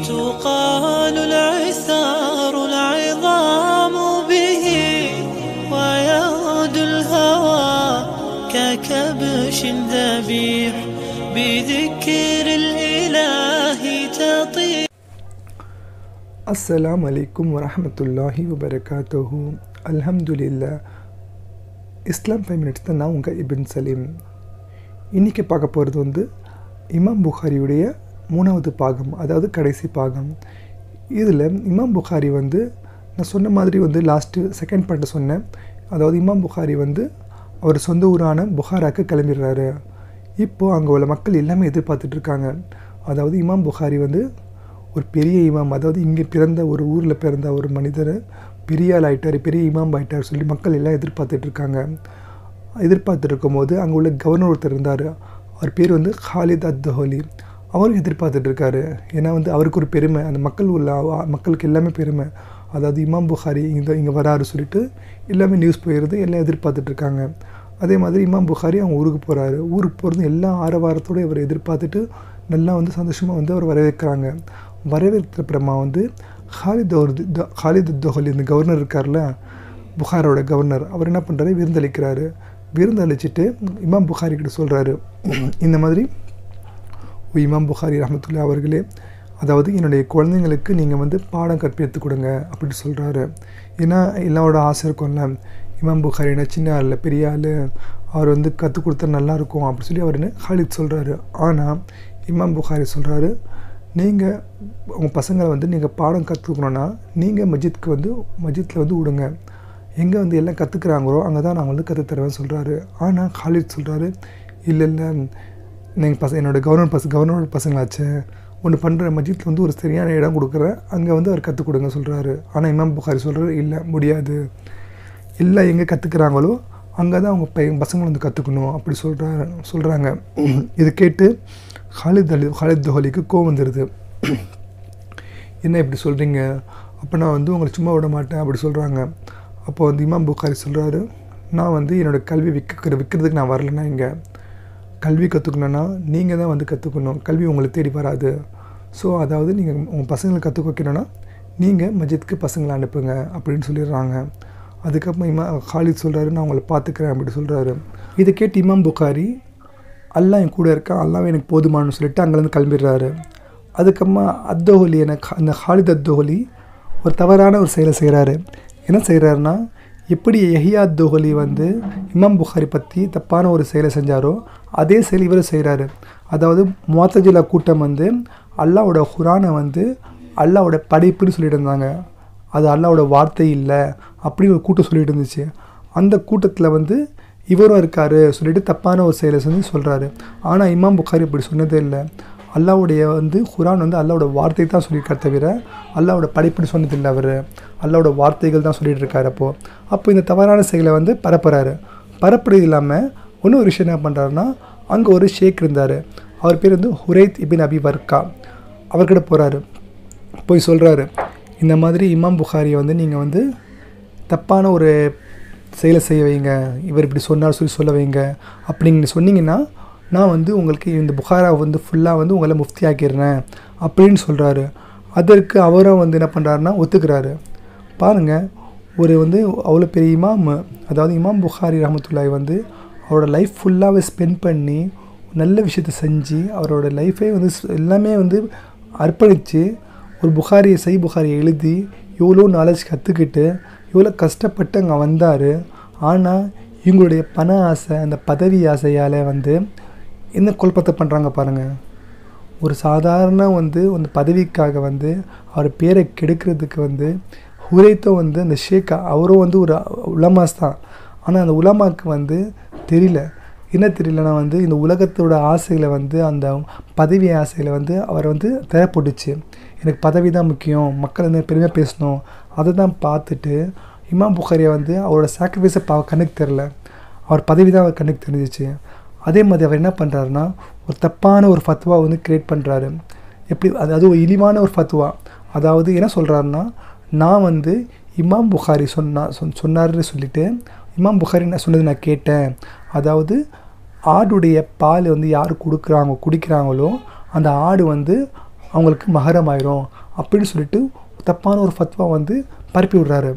تقال العثار العظام به ويغدو الهوى ككبش ذبيح بذكر الإله تطير அஸ்ஸலாம் அலைக்கும் வரஹமத்துல்லாஹி வபரகாத்துஹு அல்ஹம்துலில்லா இஸ்லாம் ஃபைவ் மினிட்ஸ் தான் நான் உங்கள் இபின் சலீம் இன்றைக்கி பார்க்க போகிறது வந்து இமாம் புகாரியுடைய மூணாவது பாகம் அதாவது கடைசி பாகம் இதில் இமாம் புகாரி வந்து நான் சொன்ன மாதிரி வந்து லாஸ்ட்டு செகண்ட் பாயிண்ட் சொன்னேன் அதாவது இமாம் புகாரி வந்து அவர் சொந்த ஊரான புகாராக்கு கிளம்பிடுறாரு இப்போது அங்கே உள்ள மக்கள் எல்லாமே எதிர்பார்த்துட்டு இருக்காங்க அதாவது இமாம் புகாரி வந்து ஒரு பெரிய இமாம் அதாவது இங்கே பிறந்த ஒரு ஊரில் பிறந்த ஒரு மனிதர் பெரிய ஆள் ஆயிட்டார் பெரிய இமாம் ஆயிட்டார் சொல்லி மக்கள் எல்லாம் எதிர்பார்த்துட்டு இருக்காங்க எதிர்பார்த்துட்டு இருக்கும்போது அங்கே உள்ள கவர்னர் ஒருத்தர் இருந்தார் அவர் பேர் வந்து ஹாலித் அத்தஹோலி அவரும் எதிர்பார்த்துட்டு இருக்காரு ஏன்னா வந்து அவருக்கு ஒரு பெருமை அந்த மக்கள் உள்ள அவ- மக்களுக்கு எல்லாமே பெருமை அதாவது இமாம் புகாரி இங்கே இங்கே வராரு சொல்லிட்டு எல்லாமே நியூஸ் போயிடுது எல்லாம் எதிர்பார்த்துட்டு இருக்காங்க அதே மாதிரி இமாம் புகாரி அவங்க ஊருக்கு போகிறாரு ஊருக்கு போகிறது எல்லா ஆரவாரத்தோடு இவர் எதிர்பார்த்துட்டு நல்லா வந்து சந்தோஷமாக வந்து அவர் வரவேற்கிறாங்க வரவேற்கிற அப்புறமா வந்து ஹாலித் அவர் ஹாலித் தோஹலி இந்த கவர்னர் இருக்கார்ல புகாரோட கவர்னர் அவர் என்ன பண்ணுறாரு விருந்தளிக்கிறாரு விருந்தளிச்சிட்டு இமாம் புகாரி கிட்ட சொல்கிறாரு இந்த மாதிரி ஓ இமாம் புகாரி ரஹமத்துல்லா அவர்களே அதாவது என்னுடைய குழந்தைங்களுக்கு நீங்கள் வந்து பாடம் கற்பித்து கொடுங்க அப்படின்னு சொல்கிறாரு ஏன்னா எல்லாரோட ஆசை இருக்கும்ல இமாம் புகாரினா சின்ன ஆள் பெரிய ஆள் அவர் வந்து கற்றுக் கொடுத்தா நல்லாயிருக்கும் அப்படின்னு சொல்லி அவர் என்ன ஹாலித் சொல்கிறாரு ஆனால் இமாம் புகாரி சொல்கிறாரு நீங்கள் உங்கள் பசங்களை வந்து நீங்கள் பாடம் கற்றுக்கணுன்னா நீங்கள் மஜித்க்கு வந்து மஜித்தில் வந்து விடுங்க எங்கே வந்து எல்லாம் கற்றுக்குறாங்களோ அங்கே தான் நான் வந்து கற்றுத்தருவேன் சொல்கிறாரு ஆனால் ஹாலித் சொல்கிறாரு இல்லை இல்லை நீங்கள் பச என்னோடய கவர்னர் பச கவர்னரோட பசங்களாச்சே ஒன்று பண்ணுற மஜித்தில் வந்து ஒரு சரியான இடம் கொடுக்குறேன் அங்கே வந்து அவர் கற்றுக் கொடுங்க சொல்கிறாரு ஆனால் இமாம் புகாரி சொல்கிறாரு இல்லை முடியாது எல்லாம் எங்கே கற்றுக்குறாங்களோ அங்கே தான் அவங்க பையன் பசங்க வந்து கற்றுக்கணும் அப்படி சொல்கிறாரு சொல்கிறாங்க இது கேட்டு ஹாலித் அலி ஹாலித் துஹலிக்கு கோவம் வந்துடுது என்ன இப்படி சொல்கிறீங்க அப்போ நான் வந்து உங்களை சும்மா விட மாட்டேன் அப்படி சொல்கிறாங்க அப்போ வந்து இமாம் புகாரி சொல்கிறாரு நான் வந்து என்னோடய கல்வி விற்கிற விற்கிறதுக்கு நான் வரலன்னா இங்கே கல்வி கற்றுக்கணுன்னா நீங்கள் தான் வந்து கற்றுக்கணும் கல்வி உங்களை தேடி வராது ஸோ அதாவது நீங்கள் உங்கள் பசங்களை கற்றுக்க வைக்கணும்னா நீங்கள் மஜித்க்கு பசங்களை அனுப்புங்க அப்படின்னு சொல்லிடுறாங்க அதுக்கப்புறம் இமா ஹாலித் சொல்கிறாரு நான் உங்களை பார்த்துக்கிறேன் அப்படி சொல்கிறாரு இதை கேட்டு இமாம் புகாரி அல்லாஹ் என் கூட இருக்கான் அல்லாஹ் எனக்கு போதுமானு சொல்லிட்டு அங்கேருந்து கிளம்பிடுறாரு அதுக்கப்புறமா அத்தோஹலி எனக்கு அந்த ஹாலித் அத்தோஹலி ஒரு தவறான ஒரு செயலை செய்கிறாரு என்ன செய்கிறாருன்னா எப்படி யஹியா அத்தோஹலி வந்து இமாம் புகாரி பற்றி தப்பான ஒரு செயலை செஞ்சாரோ அதே செயல் இவர் செய்கிறாரு அதாவது முவாத்தஜிலா கூட்டம் வந்து அல்லாவோட குரானை வந்து அல்லாவோட படைப்புன்னு சொல்லிட்டு இருந்தாங்க அது அல்லாவோட வார்த்தை இல்லை அப்படின்னு ஒரு கூட்டம் சொல்லிட்டு இருந்துச்சு அந்த கூட்டத்தில் வந்து இவரும் இருக்காரு சொல்லிட்டு தப்பான ஒரு செயலை செஞ்சு சொல்கிறாரு ஆனால் இமாம் புகாரி இப்படி சொன்னதே இல்லை அல்லாவுடைய வந்து குரான் வந்து அல்லாவோட வார்த்தை தான் சொல்லியிருக்கார் தவிர அல்லாவோட படைப்புன்னு சொன்னதில்லை அவர் அல்லாவோட வார்த்தைகள் தான் சொல்லிட்டு இருக்காரு அப்போது அப்போ இந்த தவறான செயலை வந்து பரப்புறாரு பரப்புறது இல்லாமல் இன்னொரு விஷயம் என்ன பண்ணுறாருன்னா அங்கே ஒரு ஷேக் இருந்தார் அவர் பேர் வந்து ஹுரைத் இபின் அபி வர்கா அவர்கிட்ட போகிறாரு போய் சொல்கிறாரு இந்த மாதிரி இமாம் புகாரியை வந்து நீங்கள் வந்து தப்பான ஒரு செயலை செய்ய வைங்க இவர் இப்படி சொன்னார் சொல்லி சொல்ல வைங்க அப்படி நீங்கள் சொன்னீங்கன்னா நான் வந்து உங்களுக்கு இந்த புகாரா வந்து ஃபுல்லாக வந்து உங்களை முஃப்தி ஆக்கிடுறேன் அப்படின்னு சொல்கிறாரு அதற்கு அவரும் வந்து என்ன பண்ணுறாருன்னா ஒத்துக்கிறாரு பாருங்கள் ஒரு வந்து அவ்வளோ பெரிய இமாம் அதாவது இமாம் புகாரி ரஹமத்துல்லாய் வந்து அவரோட லைஃப் ஃபுல்லாகவே ஸ்பெண்ட் பண்ணி நல்ல விஷயத்தை செஞ்சு அவரோட லைஃபே வந்து ஸ்- எல்லாமே வந்து அர்ப்பணித்து ஒரு புகாரியை சை புகாரியை எழுதி எவ்வளோ நாலேஜ் கற்றுக்கிட்டு எவ்வளோ கஷ்டப்பட்டு அங்கே வந்தார் ஆனால் இவங்களுடைய பண ஆசை அந்த பதவி ஆசையால் வந்து என்ன குழப்பத்தை பண்ணுறாங்க பாருங்கள் ஒரு சாதாரண வந்து அந்த பதவிக்காக வந்து அவர் பேரை கெடுக்கிறதுக்கு வந்து ஹுரைத்தோ வந்து அந்த ஷேக்கா அவரும் வந்து ஒரு உலமாஸ் தான் ஆனால் அந்த உலமாக்கு வந்து தெரியல என்ன தெரியலனா வந்து இந்த உலகத்தோட ஆசைகளை வந்து அந்த பதவி ஆசைகளை வந்து அவர் வந்து தேவைப்பட்டுச்சு எனக்கு பதவி தான் முக்கியம் மக்கள் வந்து பெருமையாக பேசணும் அதை தான் பார்த்துட்டு இமாம் புகாரியை வந்து அவரோட சாக்ரிஃபைஸை பா கண்ணுக்கு தெரில அவர் பதவி தான் அவர் கண்ணுக்கு தெரிஞ்சிச்சு அதே மாதிரி அவர் என்ன பண்ணுறாருன்னா ஒரு தப்பான ஒரு ஃபத்வா வந்து கிரியேட் பண்ணுறாரு எப்படி அது அது ஒரு இழிவான ஒரு ஃபத்வா அதாவது என்ன சொல்கிறாருன்னா நான் வந்து இமாம் புகாரி சொன்னா சொன் சொன்னார்னு சொல்லிட்டு இமாம் புகாரி நான் சொன்னது நான் கேட்டேன் அதாவது ஆடுடைய பால் வந்து யார் கொடுக்குறாங்க குடிக்கிறாங்களோ அந்த ஆடு வந்து அவங்களுக்கு மகரம் ஆயிரும் அப்படின்னு சொல்லிட்டு தப்பான ஒரு ஃபத்வா வந்து பரப்பி விடுறாரு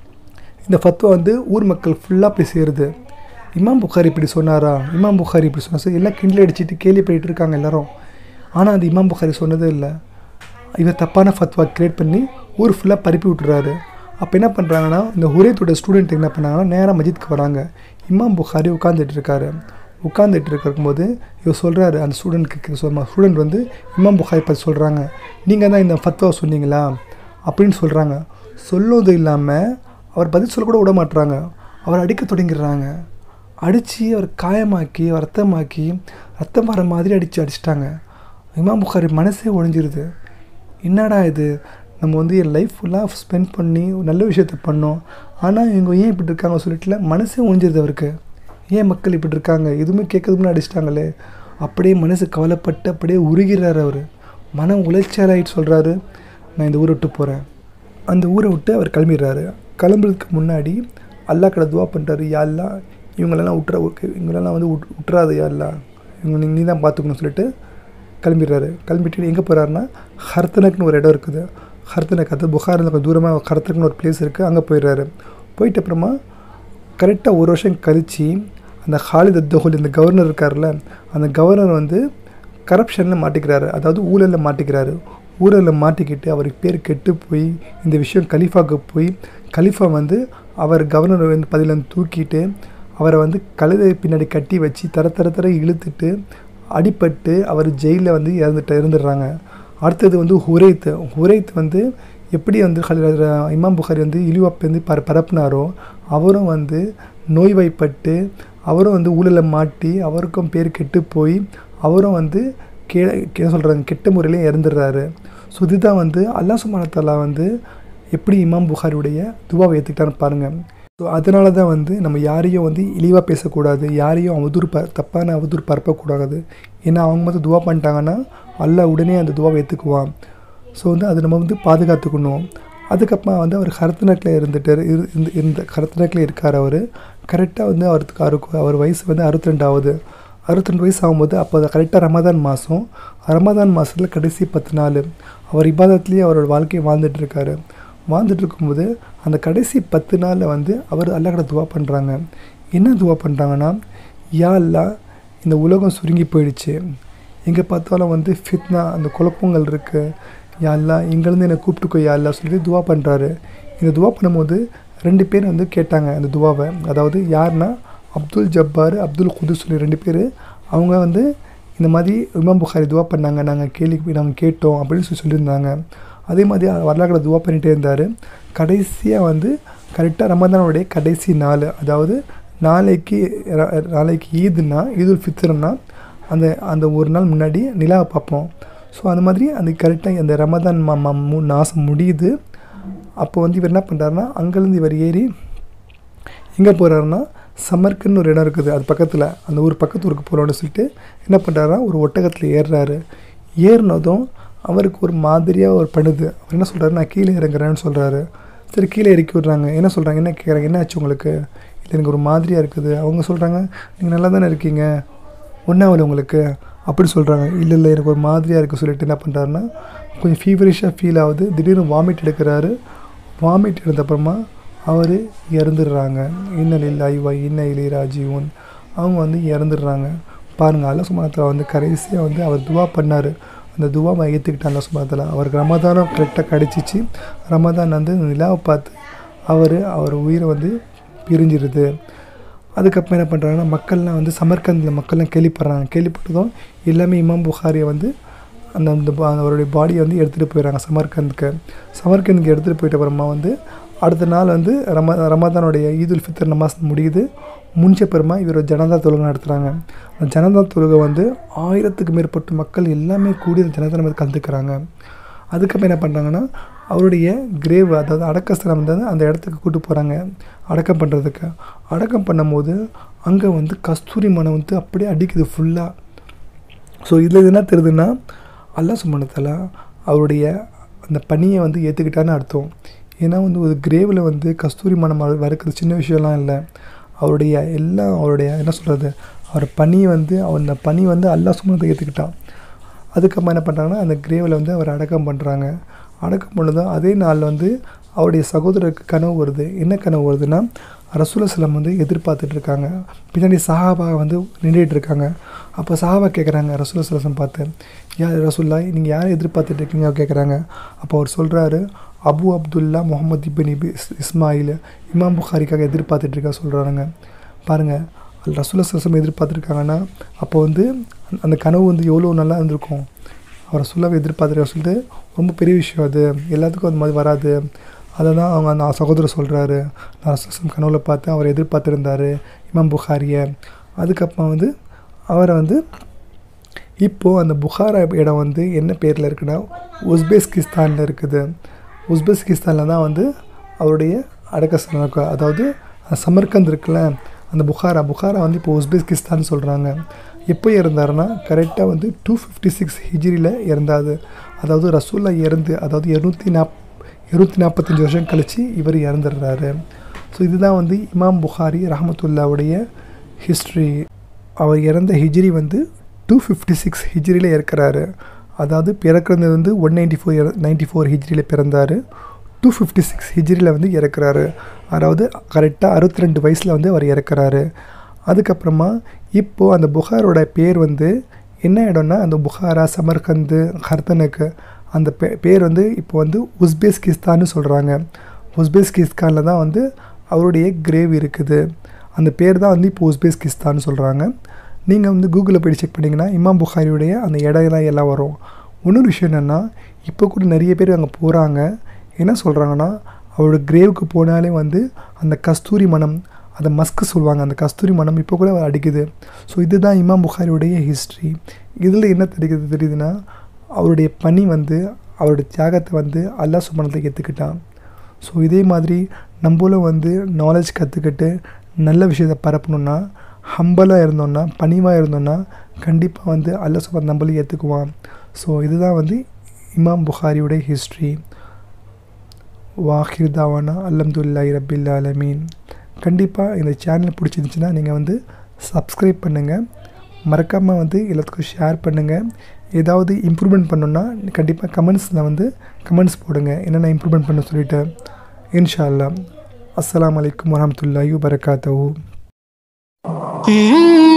இந்த ஃபத்வா வந்து ஊர் மக்கள் ஃபுல்லாக போய் சேருது இமாம் புகாரி இப்படி சொன்னாரா இமாம் புகாரி இப்படி சொன்னா சரி எல்லாம் கிண்டல் அடிச்சுட்டு கேலி பண்ணிட்டு இருக்காங்க எல்லாரும் ஆனால் அது இமாம் புகாரி சொன்னதே இல்லை இவர் தப்பான ஃபத்வா கிரியேட் பண்ணி ஊர் ஃபுல்லாக பரப்பி விட்டுறாரு அப்போ என்ன பண்ணுறாங்கன்னா இந்த ஹுரேத்தோட ஸ்டூடெண்ட் என்ன பண்ணாங்கன்னா நேராக மஜித்க்கு வராங்க இமாம் புகாரி உட்காந்துட்டு இருக்காரு உட்காந்துட்டு இருக்கும்போது இவர் சொல்கிறாரு அந்த ஸ்டூடெண்ட்க்கு ஸ்டூடெண்ட் வந்து இமாம் புகாரி பற்றி சொல்கிறாங்க நீங்கள் தான் இந்த ஃபத்வா சொன்னீங்களா அப்படின்னு சொல்கிறாங்க சொல்லுவது இல்லாமல் அவர் பதில் சொல்ல கூட விட மாட்டுறாங்க அவர் அடிக்க தொடங்கிடுறாங்க அடித்து அவர் காயமாக்கி அவர் ரத்தமாக்கி ரத்தம் வர மாதிரி அடித்து அடிச்சிட்டாங்க இமாம் புகாரி மனசே ஒழிஞ்சிருது என்னடா இது நம்ம வந்து என் லைஃப் ஃபுல்லாக ஸ்பெண்ட் பண்ணி ஒரு நல்ல விஷயத்த பண்ணோம் ஆனால் இவங்க ஏன் இப்படி இருக்காங்க சொல்லிட்டுல மனசே ஒழிஞ்சிருது அவருக்கு ஏன் மக்கள் இப்படி இருக்காங்க எதுவுமே கேட்கறதுமே அடிச்சிட்டாங்களே அப்படியே மனசு கவலைப்பட்டு அப்படியே உருகிறார் அவர் மன உளைச்சலாயிட்டு சொல்கிறாரு நான் இந்த ஊரை விட்டு போகிறேன் அந்த ஊரை விட்டு அவர் கிளம்பிடுறாரு கிளம்புறதுக்கு முன்னாடி அல்லா கடை துவா பண்ணுறாரு யாழ்லா இவங்களெல்லாம் விட்டுற இவங்களெல்லாம் வந்து விட் விட்டுறாது யாழ்லா இவங்க நீ தான் பார்த்துக்கணும் சொல்லிட்டு கிளம்பிடுறாரு கிளம்பிட்டு எங்கே போகிறாருன்னா ஹர்த்தனக்னு ஒரு இடம் இருக்குது ஹர்த்தனக் அது புகாரில் கொஞ்சம் தூரமாக ஹர்த்தனக்னு ஒரு பிளேஸ் இருக்குது அங்கே போயிடுறாரு போயிட்ட அப்புறமா கரெக்டாக ஒரு வருஷம் கழித்து அந்த ஹாலித் அத்தஹோல் இந்த கவர்னர் இருக்கார்ல அந்த கவர்னர் வந்து கரப்ஷனில் மாட்டிக்கிறாரு அதாவது ஊழலில் மாட்டிக்கிறாரு ஊழலில் மாட்டிக்கிட்டு அவருக்கு பேர் கெட்டு போய் இந்த விஷயம் கலீஃபாவுக்கு போய் கலீஃபா வந்து அவர் கவர்னர் வந்து பதிலேருந்து தூக்கிட்டு அவரை வந்து கழுதை பின்னாடி கட்டி வச்சு தர தர தர இழுத்துட்டு அடிபட்டு அவர் ஜெயிலில் வந்து இறந்துட்டு இருந்துடுறாங்க அடுத்தது வந்து ஹுரைத் ஹுரைத் வந்து எப்படி வந்து ஹல்- இமாம் புகாரி வந்து இழிவாப்பை வந்து பர பரப்புனாரோ அவரும் வந்து நோய்வாய்ப்பட்டு அவரும் வந்து ஊழலில் மாட்டி அவருக்கும் பேர் கெட்டு போய் அவரும் வந்து கே என்ன சொல்கிறாங்க கெட்ட முறையிலே இறந்துடுறாரு ஸோ இதுதான் வந்து அல்லாஹ் சுப்ஹானஹு வந்து எப்படி இமாம் புகாரியுடைய துவாவை ஏற்றுக்கிட்டான்னு பாருங்கள் ஸோ அதனால தான் வந்து நம்ம யாரையும் வந்து இழிவாக பேசக்கூடாது யாரையும் அவதூறு ப தப்பான அவதூறு பரப்பக்கூடாது ஏன்னா அவங்க வந்து துவா பண்ணிட்டாங்கன்னா அல்லாஹ் உடனே அந்த துவாவை ஏற்றுக்குவான் ஸோ வந்து அதை நம்ம வந்து பாதுகாத்துக்கணும் அதுக்கப்புறமா வந்து அவர் ஹரத்னக்கில் இருந்துட்டு இரு- இருந்து இருந்த ஹரத்னக்கில் இருக்கார் அவர் கரெக்டாக வந்து அவருக்கு அவருக்கு அவர் வயசு வந்து அறுபத்தி ஆகுது அறுபத்திரெண்டு வயசு ஆகும்போது அப்போ கரெக்டாக ரமதான் மாதம் ரமதான் மாதத்தில் கடைசி பத்து நாள் அவர் இபாதத்துலேயே அவரோட வாழ்க்கையை வாழ்ந்துட்டு இருக்காரு வாழ்ந்துட்டு இருக்கும்போது அந்த கடைசி பத்து நாளில் வந்து அவர் அல்லாஹ்கிட்ட துவா பண்ணுறாங்க என்ன துவா பண்ணுறாங்கன்னா யா அல்லாஹ் இந்த உலகம் சுருங்கி போயிடுச்சு எங்கே பார்த்தாலும் வந்து ஃபித்னா அந்த குழப்பங்கள் இருக்குது யா அல்லாஹ் இங்கேருந்து என்னை கூப்பிட்டுக்கோ யா அல்லாஹ் சொல்லிட்டு துவா பண்ணுறாரு இந்த துவா பண்ணும்போது ரெண்டு பேர் வந்து கேட்டாங்க அந்த துவாவை அதாவது யாருன்னா அப்துல் ஜப்பார் அப்துல் குதுஸ் சொல்லி ரெண்டு பேர் அவங்க வந்து இந்த மாதிரி இமாம் புகாரி துவா பண்ணாங்க நாங்கள் கேள்வி நாங்கள் கேட்டோம் அப்படின்னு சொல்லி சொல்லியிருந்தாங்க அதே மாதிரி வரலாற்றை துவா பண்ணிகிட்டே இருந்தார் கடைசியாக வந்து கரெக்டாக ரமதானுடைய கடைசி நாள் அதாவது நாளைக்கு ர- நாளைக்கு ஈதுனா ஈதுல் ஃபித்ருன்னா அந்த அந்த ஒரு நாள் முன்னாடி நிலாவை பார்ப்போம் ஸோ அந்த மாதிரி அந்த கரெக்டாக அந்த ரமதான் மா மா- மூ- மாதம் முடியுது அப்போ வந்து இவர் என்ன பண்ணுறாருன்னா அங்கேருந்து இவர் ஏறி எங்கே போகிறாருன்னா சமர்க்குன்னு ஒரு இடம் இருக்குது அது பக்கத்தில் அந்த ஊர் பக்கத்து ஊருக்கு போகிறோன்னு சொல்லிட்டு என்ன பண்ணுறாருன்னா ஒரு ஒட்டகத்தில் ஏறுறாரு ஏறினதும் அவருக்கு ஒரு மாதிரியாக ஒரு பண்ணுது அவர் என்ன சொல்கிறாரு நான் கீழே இறங்குறேன்னு சொல்கிறாரு சரி கீழே இறக்கி விட்றாங்க என்ன சொல்கிறாங்க என்ன கேட்குறாங்க என்ன ஆச்சு உங்களுக்கு இல்லை எனக்கு ஒரு மாதிரியாக இருக்குது அவங்க சொல்கிறாங்க நீங்கள் நல்லா தானே இருக்கீங்க ஒன்றாவில் உங்களுக்கு அப்படி சொல்கிறாங்க இல்லை இல்லை எனக்கு ஒரு மாதிரியாக இருக்குது சொல்லிட்டு என்ன பண்ணுறாருன்னா கொஞ்சம் ஃபீவரிஷாக ஃபீல் ஆகுது திடீர்னு வாமிட் எடுக்கிறாரு வாமிட் எடுத்தப்புறமா அவர் இறந்துடுறாங்க இன்னல் இல்லாய் வா இன்ன இலை ராஜீவன் அவங்க வந்து இறந்துடுறாங்க பாருங்கள் அல்ல சுமாரத்தில் வந்து கடைசியாக வந்து அவர் துவா பண்ணார் அந்த துவாவை ஏற்றுக்கிட்டாங்க சுமாரத்தில் அவருக்கு ரமதானம் கரெக்டாக கிடச்சிச்சு ரமதான் வந்து நிலாவை பார்த்து அவர் அவர் உயிரை வந்து பிரிஞ்சிருது அதுக்கப்புறம் என்ன பண்ணுறாங்கன்னா மக்கள்லாம் வந்து சமர்கந்தில் மக்கள்லாம் கேள்விப்படுறாங்க கேள்விப்பட்டதும் எல்லாமே இமாம் புகாரியை வந்து அந்த அந்த பா- அவருடைய பாடியை வந்து எடுத்துகிட்டு போயிடுறாங்க சமர்கந்துக்கு சமர்கந்துக்கு எடுத்துகிட்டு போயிட்ட அப்புறமா வந்து அடுத்த நாள் வந்து ரம ரமதானுடைய ஈதுல் ஃபித்ர் நமாஸ் முடியுது முடிஞ்ச பெருமா இவர் ஜனதா தொழுகை நடத்துகிறாங்க அந்த ஜனதா தொழுகை வந்து ஆயிரத்துக்கு மேற்பட்ட மக்கள் எல்லாமே கூடி அந்த ஜனதா நம்ம கலந்துக்கிறாங்க அதுக்கப்புறம் என்ன பண்ணுறாங்கன்னா அவருடைய கிரேவ் அதாவது அடக்கஸ்தலம் வந்து அந்த இடத்துக்கு கூட்டு போகிறாங்க அடக்கம் பண்ணுறதுக்கு அடக்கம் பண்ணும்போது அங்கே வந்து கஸ்தூரி மனம் வந்து அப்படியே அடிக்குது ஃபுல்லாக ஸோ இதில் என்ன தெரியுதுன்னா அல்லா சுமணத்தில் அவருடைய அந்த பணியை வந்து ஏற்றுக்கிட்டான்னு அர்த்தம் ஏன்னா வந்து ஒரு கிரேவில் வந்து கஸ்தூரி மனம் வ- வறுக்கிறது சின்ன விஷயம்லாம் இல்லை அவருடைய எல்லாம் அவருடைய என்ன சொல்கிறது அவர் பணி வந்து அவர் அந்த பணி வந்து அல்லா சுமணத்தை ஏற்றுக்கிட்டான் அதுக்கப்புறம் என்ன பண்ணுறாங்கன்னா அந்த கிரேவில் வந்து அவர் அடக்கம் பண்ணுறாங்க அடக்கம் பொழுது அதே நாளில் வந்து அவருடைய சகோதரருக்கு கனவு வருது என்ன கனவு வருதுன்னா ரசூல சிலம் வந்து எதிர்பார்த்துட்டு இருக்காங்க பின்னாடி சஹாபா வந்து நின்றுட்டு இருக்காங்க அப்போ சஹாபா கேட்குறாங்க ரசூல சிலம் பார்த்து யார் ரசூல்லா நீங்கள் யாரை எதிர்பார்த்துட்டு இருக்கீங்க கேட்குறாங்க அப்போ அவர் சொல்கிறாரு அபு அப்துல்லா முகமது இபின் இபி இஸ்- இஸ்மாயில் இமாம் புகாரிக்காக எதிர்பார்த்துட்டு இருக்கா சொல்கிறாங்க பாருங்கள் ரசூல சிலம் எதிர்பார்த்துருக்காங்கன்னா அப்போ வந்து அந்த- அந்த கனவு வந்து எவ்வளோ நல்லா இருந்திருக்கும் அவரை சொல்லாவை எதிர்பார்த்துருக்க சொல்லிட்டு ரொம்ப பெரிய விஷயம் அது எல்லாத்துக்கும் அந்த மாதிரி வராது அதை தான் அவங்க அந்த சகோதரர் சொல்கிறாரு நான் ரசம் கனவுல பார்த்து அவர் எதிர்பார்த்துருந்தாரு இமாம் புகாரியை அதுக்கப்புறம் வந்து அவரை வந்து இப்போது அந்த புகாரா இடம் வந்து என்ன பேரில் இருக்குன்னா உஸ்பெஸ்கிஸ்தானில் இருக்குது உஸ்பெஸ்கிஸ்தானில் தான் வந்து அவருடைய அடக்கஸ்தலம் இருக்கு அதாவது அந்த சமர்கந்த் இருக்குல்ல அந்த புகாரா புகாரா வந்து இப்போ உஸ்பெஸ்கிஸ்தான் சொல்கிறாங்க எப்போ இறந்தாருன்னா கரெக்டாக வந்து டூ ஃபிஃப்டி சிக்ஸ் ஹிஜ்ரியில் இறந்தாது அதாவது ரசூல்லா இறந்து அதாவது இரநூத்தி நாப் இருநூத்தி நாற்பத்தஞ்சு வருஷம் கழித்து இவர் இறந்துடுறாரு ஸோ இதுதான் வந்து இமாம் புகாரி ரஹமத்துல்லாவுடைய ஹிஸ்ட்ரி அவர் இறந்த ஹிஜ்ரி வந்து டூ ஃபிஃப்டி சிக்ஸ் ஹிஜ்ரியில் இருக்கிறாரு அதாவது பிறக்கிறது வந்து one ninety four ninety four ஹிஜ்ரியில் பிறந்தார் டூ ஃபிஃப்டி சிக்ஸ் ஹிஜ்ரியில் வந்து இறக்குறாரு அதாவது கரெக்டாக அறுபத்தி ரெண்டு வயசில் வந்து அவர் இறக்குறாரு அதுக்கப்புறமா இப்போது அந்த புகாரோட பேர் வந்து என்ன இடம்னா அந்த புகாரா சமர்கந்து ஹர்தனுக்கு அந்த பே பேர் வந்து இப்போ வந்து உஸ்பெஸ்கிஸ்தான்னு சொல்கிறாங்க உஸ்பெஸ்கிஸ்தானில் தான் வந்து அவருடைய கிரேவ் இருக்குது அந்த பேர் தான் வந்து இப்போ உஸ்பெஸ்கிஸ்தான் சொல்கிறாங்க நீங்கள் வந்து கூகுளில் போய் செக் பண்ணிங்கன்னா இமாம் புகாரியுடைய அந்த இடம் எல்லாம் வரும் இன்னொரு விஷயம் என்னென்னா இப்போ கூட நிறைய பேர் அங்கே போகிறாங்க என்ன சொல்கிறாங்கன்னா அவரோட கிரேவுக்கு போனாலே வந்து அந்த கஸ்தூரி மனம் அந்த மஸ்க்கு சொல்லுவாங்க அந்த கஸ்தூரி மனம் இப்போ கூட அடிக்குது ஸோ இதுதான் இமாம் புகாரியுடைய ஹிஸ்ட்ரி இதில் என்ன தெரியுது தெரியுதுன்னா அவருடைய பணி வந்து அவருடைய தியாகத்தை வந்து அல்லாஹ் சுமணத்தை ஏற்றுக்கிட்டான் ஸோ இதே மாதிரி நம்மளும் வந்து நாலேஜ் கற்றுக்கிட்டு நல்ல விஷயத்தை பரப்பணுன்னா ஹம்பலாக இருந்தோன்னா பணிவாக இருந்தோன்னா கண்டிப்பாக வந்து அல்லாஹ் சுமன் நம்மளையும் ஏற்றுக்குவான் ஸோ இதுதான் வந்து இமாம் புகாரியுடைய ஹிஸ்ட்ரி வாஹிர் தாவானா அல்ஹம்துலில்லாஹி ரபில் ஆலமீன் கண்டிப்பாக இந்த சேனல் பிடிச்சிருந்துச்சுன்னா நீங்கள் வந்து சப்ஸ்கிரைப் பண்ணுங்கள் மறக்காமல் வந்து எல்லாத்துக்கும் ஷேர் பண்ணுங்கள் ஏதாவது இம்ப்ரூவ்மெண்ட் பண்ணணுன்னா கண்டிப்பாக கமெண்ட்ஸில் வந்து கமெண்ட்ஸ் போடுங்க என்னென்ன இம்ப்ரூவ்மெண்ட் பண்ண சொல்லிவிட்டு இன்ஷா அல்லாஹ் அஸ்ஸலாமு அலைக்கும் வரஹ்மத்துல்லாஹி வபரகாத்துஹு Mm-hmm.